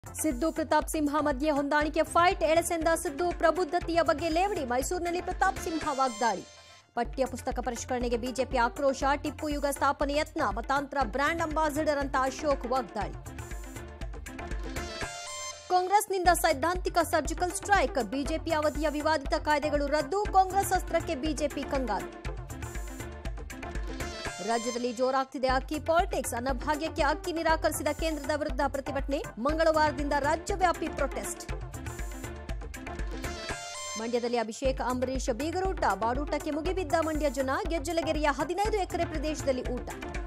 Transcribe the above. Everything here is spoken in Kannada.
ಸಿದ್ದು ಪ್ರತಾಪ್ ಸಿಂಹ ಮಧ್ಯೆ ಹೊಂದಾಣಿಕೆ ಫೈಟ್ ಎಳೆಸೆಂದ ಸಿದ್ದು ಪ್ರಬುದ್ಧತೆಯ ಬಗ್ಗೆ ಲೇವಡಿ ಮೈಸೂರಿನಲ್ಲಿ ಪ್ರತಾಪ್ ಸಿಂಹ ವಾಗ್ದಾಳಿ ಪಠ್ಯ ಪುಸ್ತಕ ಪರಿಷ್ಕರಣೆಗೆ ಬಿಜೆಪಿ ಆಕ್ರೋಶ ಟಿಪ್ಪು ಯುಗ ಸ್ಥಾಪನೆ ಯತ್ನ ಮತಾಂತರ ಬ್ರ್ಯಾಂಡ್ ಅಂಬಾಸಿಡರ್ ಅಂತ ಅಶೋಕ್ ವಾಗ್ದಾಳಿ ಕಾಂಗ್ರೆಸ್ನಿಂದ ಸೈದ್ಧಾಂತಿಕ ಸರ್ಜಿಕಲ್ ಸ್ಟ್ರೈಕ್ ಬಿಜೆಪಿ ಅವಧಿಯ ವಿವಾದಿತ ಕಾಯ್ದೆಗಳು ರದ್ದು ಕಾಂಗ್ರೆಸ್ ಅಸ್ತ್ರಕ್ಕೆ ಬಿಜೆಪಿ ಕಂಗಾಲು ರಾಜ್ಯದಲ್ಲಿ ಜೋರಾಗ್ತಿದೆ ಅಕ್ಕಿ ಪಾಲಿಟಿಕ್ಸ್ ಅನ್ನಭಾಗ್ಯಕ್ಕೆ ಅಕ್ಕಿ ನಿರಾಕರಿಸಿದ ಕೇಂದ್ರದ ವಿರುದ್ಧ ಪ್ರತಿಭಟನೆ ಮಂಗಳವಾರದಿಂದ ರಾಜ್ಯವ್ಯಾಪಿ ಪ್ರೊಟೆಸ್ಟ್ ಮಂಡ್ಯದಲ್ಲಿ ಅಭಿಷೇಕ್ ಅಂಬರೀಶ್ ಬೀಗರೂಟ ಬಾಡೂಟಕ್ಕೆ ಮುಗಿಬಿದ್ದ ಮಂಡ್ಯ ಜನ ಗೆಜ್ಜಲಗೆರೆಯ ಹದಿನೈದು ಎಕರೆ ಪ್ರದೇಶದಲ್ಲಿ ಊಟ